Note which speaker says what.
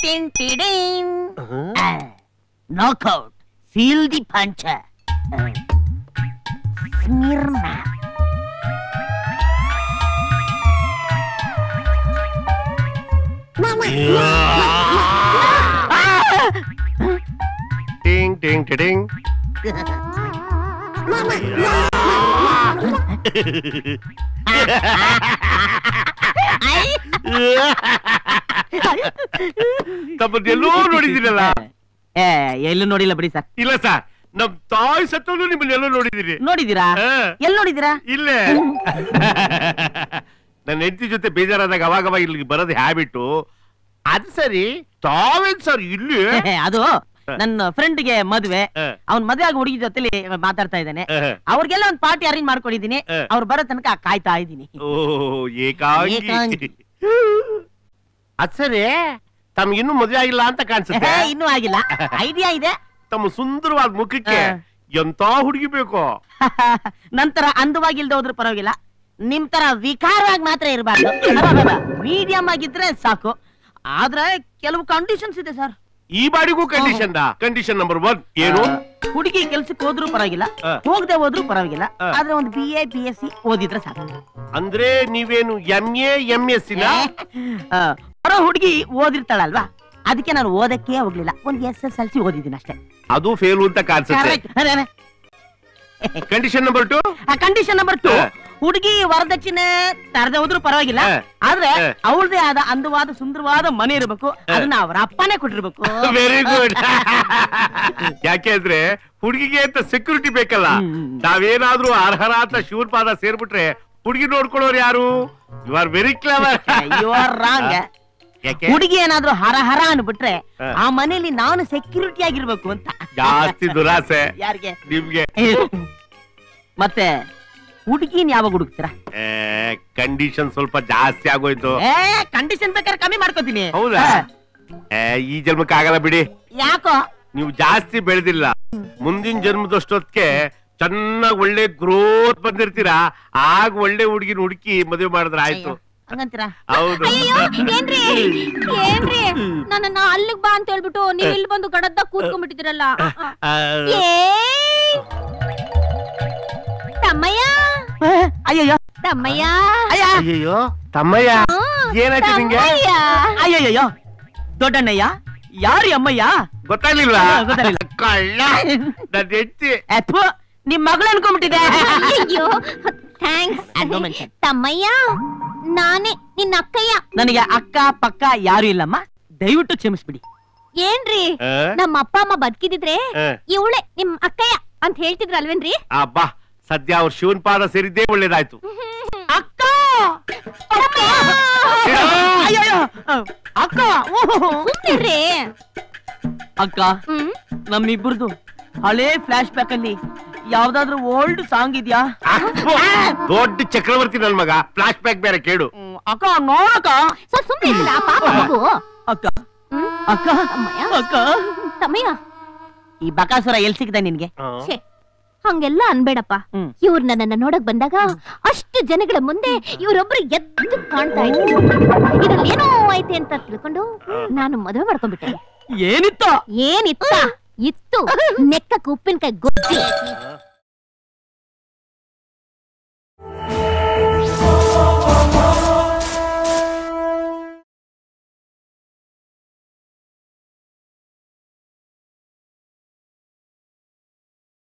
Speaker 1: Tin ಟಿಡಿನ್ knockout ಸೀಲ್ ದಿ ಪಂಚ ಸ್ಮಿರ್ನ
Speaker 2: ಟಿಂಗ್ ಟಿಂಗ್ ಟಿಡಿಂಗ್ ತಮ್ಮದೆಲ್ಲೋ ನೋಡಿದಿರಲ್ಲ
Speaker 1: ಏ ಎಲ್ಲೂ ನೋಡಿಲ್ಲ ಬಿಡಿ ಸರ್
Speaker 2: ಇಲ್ಲ ಸರ್ ನಮ್ ತಾಯಿ ಸತ್ತಲ್ಲೂ ನಿಮ್ಮನ್ನೆಲ್ಲೋ ನೋಡಿದಿರಿ
Speaker 1: ನೋಡಿದೀರಾ
Speaker 2: ಹಾ.
Speaker 1: ಎಲ್ಲಿ ನೋಡಿದೀರಾ
Speaker 2: ಇಲ್ಲೇ ನನ್ನ ಹೆಂಡತಿ ಜೊತೆ ಬೇಜಾರಾದಾಗ ಅವಾಗ ಅವಾಗ ಇಲ್ಲಿಗೆ ಬರೋದು ಹ್ಯಾಬಿಟ್ಟು ಅದು ಸರಿ ತಾವೇನ್ ಸರ್ ಇಲ್ಲಿ
Speaker 1: ಅದು ನನ್ನ ಫ್ರೆಂಡ್ಗೆ ಮದ್ವೆ
Speaker 2: ಹ.
Speaker 1: ಅವ್ನ್ ಮದ್ವೆ ಆಗಿ ಹುಡುಗಿ ಜೊತೆಲಿ ಮಾತಾಡ್ತಾ ಇದ್ದಾನೆ
Speaker 2: ಹ.
Speaker 1: ಅವ್ರಿಗೆಲ್ಲ ಒಂದ್ ಪಾರ್ಟಿ ಅರೇಂಜ್ ಮಾಡ್ಕೊಂಡಿದೀನಿ
Speaker 2: ಹ.
Speaker 1: ಅವ್ರು ಬರೋ ತನಕ ಕಾಯ್ತಾ ಇದ್ದೀನಿ
Speaker 2: ಓ ಏಕಾಂಗಿ
Speaker 1: ಏಕಾಂಗಿ.
Speaker 2: ಅದ್ ಸರಿ ತಮ್ಗಿನ್ನೂ ಮದ್ವೆ ಆಗಿಲ್ಲ ಅಂತ ಕಾಣಿಸುತ್ತೆ
Speaker 1: ಇನ್ನೂ ಆಗಿಲ್ಲ ಐಡಿಯಾ ಇದೆ
Speaker 2: ತಮ್ಮ ಸುಂದರವಾದ ಮುಖಕ್ಕೆ
Speaker 1: ಹ.
Speaker 2: ಎಂತ ಹುಡುಗಿ ಬೇಕು
Speaker 1: ನಂತರ ಅಂದವಾಗಿಲ್ದೆ ಹೋದ್ರೂ ಪರವಾಗಿಲ್ಲ ನಿಮ್ ತರ ವಿಕಾರವಾಗಿ ಮಾತ್ರ ಇರಬಾರ್ದು ಮೀಡಿಯಂ ಆಗಿದ್ರೆ ಸಾಕು ಆದ್ರೆ ಕೆಲವು ಕಂಡೀಷನ್ಸ್ ಇದೆ ಸರ್
Speaker 2: ಈ ಬಾಡಿಗೂ ಕಂಡೀಷನ್ ಕಂಡೀಷನ್ ನಂಬರ್ ಒನ್ ಏನು
Speaker 1: ಹುಡುಗಿ ಕೆಲ್ಸಕ್ಕೆ ಹೋದ್ರೂ ಪರವಾಗಿಲ್ಲ
Speaker 2: ಹ.
Speaker 1: ಹೋಗದೆ ಹೋದ್ರೂ ಪರವಾಗಿಲ್ಲ
Speaker 2: ಹ.
Speaker 1: ಆದ್ರೆ ಒಂದು B A B S C ಓದಿದ್ರೆ ಸಾಕು
Speaker 2: ಅಂದ್ರೆ ನೀವೇನು ಎಂ ಎ ಎಂ ಎಸ್ ನ
Speaker 1: ಆ, ಬರೋ ಹುಡುಗಿ ಓದಿರ್ತಾಳಲ್ವಾ ಅದಕ್ಕೆ ನಾನು ಓದಕ್ಕೆ ಹೋಗ್ಲಿಲ್ಲ ಒಂದ್ ಎಸ್ ಎಸ್ ಎಲ್ ಸಿ ಓದಿದ್ದೀನಿ ಅಷ್ಟೇ
Speaker 2: ಅದು ಫೇಲ್ ಅಂತ ಕಾಣಿಸುತ್ತೆ condition number two
Speaker 1: condition number two
Speaker 2: ಹ.
Speaker 1: ಹುಡುಗಿ ವರದಕ್ಷಿಣೆ ತರದೆ ಹೋದ್ರೂ ಪರವಾಗಿಲ್ಲ
Speaker 2: ಹ.
Speaker 1: ಆದ್ರೆ
Speaker 2: ಹ.
Speaker 1: ಅವಳದೇ ಆದ ಅಂದವಾದ ಸುಂದರವಾದ ಮನೆ ಇರಬೇಕು ಅದನ್ನ ಅವ್ರ ಅಪ್ಪನೇ ಕೊಟ್ಟಿರ್ಬೇಕು
Speaker 2: ವೆರಿ ಗುಡ್ ಯಾಕೆಂದ್ರೆ ಹುಡುಗಿಗೆ ಅಂತ ಸೆಕ್ಯೂರಿಟಿ ಬೇಕಲ್ಲ
Speaker 1: ಹ್ಮ್.
Speaker 2: ನಾವೇನಾದ್ರೂ ಅರ್ಹರಾತ ಶಿವನ್ ಪಾದ ಸೇರ್ಬಿಟ್ರೆ ಹುಡುಗಿ ನೋಡ್ಕೊಳ್ಳೋರು ಯಾರು you are very clever
Speaker 1: you are wrong
Speaker 2: ಯಾಕೆ
Speaker 1: ಹುಡುಗಿ ಏನಾದ್ರೂ ಹರ ಹರ ಅನ್ಬಿಟ್ರೆ
Speaker 2: ಹ.
Speaker 1: ಆ ಮನೇಲಿ ನಾನು ಸೆಕ್ಯೂರಿಟಿ ಆಗಿರ್ಬೇಕು ಅಂತ
Speaker 2: ಜಾಸ್ತಿ ದುರಾಸೆ
Speaker 1: ಯಾರಿಗೆ
Speaker 2: ನಿಮ್ಗೆ
Speaker 1: ಮತ್ತೆ ಹುಡುಗಿನ ಯಾವಾಗ ಹುಡುಕ್ತೀರಾ
Speaker 2: ಕಂಡೀಷನ್ ಸ್ವಲ್ಪ ಜಾಸ್ತಿ ಆಗೋಯ್ತು
Speaker 1: ಏ ಕಂಡೀಷನ್ ಬೇಕಾದ್ರೆ ಕಮ್ಮಿ ಮಾಡ್ಕೋತೀನಿ
Speaker 2: ಹೌದಾ
Speaker 1: ಹ.
Speaker 2: ಏ, ಈ ಜನ್ಮಕ್ಕೆ ಆಗಲ್ಲ ಬಿಡಿ
Speaker 1: ಯಾಕೋ
Speaker 2: ನೀವು ಜಾಸ್ತಿ ಬೆಳೆದಿಲ್ಲ ಮುಂದಿನ ಜನ್ಮದಷ್ಟೊತ್ತಿಗೆ ಚೆನ್ನಾಗ್ ಒಳ್ಳೆ ಗ್ರೋತ್ ಬಂದಿರ್ತೀರಾ ಆಗ ಒಳ್ಳೆ ಹುಡುಗಿನ ಹುಡುಕಿ ಮದುವೆ ಮಾಡಿದ್ರೆ ಆಯ್ತು
Speaker 1: ಹಂಗಂತೀರಾ
Speaker 2: ಹೌದು
Speaker 3: ಅಯ್ಯೋ ಏನ್ರಿ ಏನ್ರಿ ನನ್ನನ್ನ ಅಲ್ಲಿಗ್ ಬಾ ಅಂತ ಹೇಳ್ಬಿಟ್ಟು ನೀವ್ ಇಲ್ಲಿ ಬಂದು ಗಡದ್ದ ಕೂತ್ಕೊಂಡ್ಬಿಟ್ಟಿದಿರಲ್ಲ
Speaker 2: ಆ,
Speaker 3: ಏ ತಮ್ಮಯ್ಯ
Speaker 1: ಅಯ್ಯಯ್ಯೋ
Speaker 3: ತಮ್ಮಯ್ಯ
Speaker 1: ಅಯ್ಯ
Speaker 2: ಅಯ್ಯಯ್ಯೋ ತಮ್ಮಯ್ಯ ಏನಾಯ್ತು ನಿಂಗೆ
Speaker 3: ತಮ್ಮಯ್ಯ.
Speaker 1: ಅಯ್ಯಯ್ಯೋ ದೊಡ್ಡಣ್ಣಯ್ಯ ಯಾರು ಅಮ್ಮಯ್ಯ
Speaker 2: ಗೊತ್ತಾಗ್ಲಿಲ್ವಾ
Speaker 1: ಹಾ, ಗೊತ್ತಾಗ್ಲಿಲ್ಲ.
Speaker 2: ಕಳ್ಳ ನನ್ನ ಹೆಂಡ್ತಿ
Speaker 1: ಅಥ್ವಾ ನಿಮ್ ಮಗಳು ಅನ್ಕೊಂಡ್ಬಿಟ್ಟಿದೆ
Speaker 3: ಅಯ್ಯೋ ಥ್ಯಾಂಕ್ಸ್
Speaker 1: And no mention.
Speaker 3: ತಮ್ಮಯ್ಯ ನಾನೇ ನಿನ್ನ ಅಕ್ಕಯ್ಯ
Speaker 1: ನನಗೆ ಅಕ್ಕ ಪಕ್ಕ ಯಾರು ಇಲ್ಲಮ್ಮ ದಯವಿಟ್ಟು ಕ್ಷಮಿಸ್ಬಿಡಿ
Speaker 3: ಏನ್ರಿ
Speaker 2: ಆ?
Speaker 3: ನಮ್ಮ ಅಪ್ಪ ಅಮ್ಮ ಬದುಕಿದಿದ್ರೆ
Speaker 2: ಆ.
Speaker 3: ಇವಳೆ ನಿಮ್ ಅಕ್ಕಯ್ಯ ಅಂತ ಹೇಳ್ತಿದ್ರಲ್ವೇನ್ರಿ
Speaker 2: ಅಬ್ಬಾ ಸದ್ಯ ಅವ್ರ ಶಿವನ್ ಪಾದ ಸೇರಿದ್ದೇ ಒಳ್ಳೇದಾಯ್ತು
Speaker 1: ಅಕ್ಕ ಅಯ್ಯಯ್ಯೋ ಅಕ್ಕ ಓಹೋ.
Speaker 3: ಸುಮ್ನಿರ್ರಿ
Speaker 1: ಅಕ್ಕ
Speaker 3: ಹ್ಮ್
Speaker 1: ನಮ್ಮಿಬ್ಬರದು ಹಳೇ ಫ್ಲಾಶ್ ಬ್ಯಾಕ್ ಅಲ್ಲಿ ಯಾವ್ದಾದ್ರು ಓಲ್ಡ್ ಸಾಂಗ್ ಇದ್ಯಾ
Speaker 2: ಅಪ್ಪೋ, ದೊಡ್ಡ ಚಕ್ರವರ್ತಿ ನನ್ ಮಗ ಫ್ಲಾಶ್ ಬ್ಯಾಕ್ ಬೇರೆ ಕೇಳು
Speaker 1: ಹ್ಮ್, ಅಕ್ಕ ನೋಡಕ್ಕ
Speaker 3: ಸ್ವಲ್ಪ ಸುಮ್ನೆ ಇರ್ತೀರಾ? ಪಾಪ ಮಗು
Speaker 1: ಅಕ್ಕ
Speaker 3: ಹ್ಮ್?
Speaker 1: ಅಕ್ಕ
Speaker 3: ಅಮ್ಮಯ್ಯ.
Speaker 1: ಅಕ್ಕ
Speaker 3: ತಮ್ಮಯ್ಯ
Speaker 1: ಈ ಬಕಾಸುರ ಎಲ್ ಸಿಗ್ದ ನಿನ್ಗೆ
Speaker 3: ಛೇ ಹಂಗೆಲ್ಲ ಅನ್ಬೇಡಪ್ಪ
Speaker 1: ಹ್ಮ್.
Speaker 3: ಇವ್ರು ನನ್ನನ್ನ ನೋಡಕ್ ಬಂದಾಗ ಅಷ್ಟು ಜನಗಳ ಮುಂದೆ ಇವ್ರೊಬ್ರು ಎದ್ದು ಕಾಣ್ತಾ ಇದ್ರು ಇದ್ರಲ್ಲಿ ಏನೋ ಐತೆ ಅಂತ ತಿಳ್ಕೊಂಡು ನಾನು ಮದುವೆ ಮಾಡ್ಕೊಂಡ್ಬಿಟ್ಟೆ
Speaker 1: ಏನಿತ್ತು
Speaker 3: ಏನಿತ್ತ ಇತ್ತು ನೆಕ್ಕಕ್ಕೆ ಉಪ್ಪಿನಕಾಯಿ ಗೊಜ್ಜಿ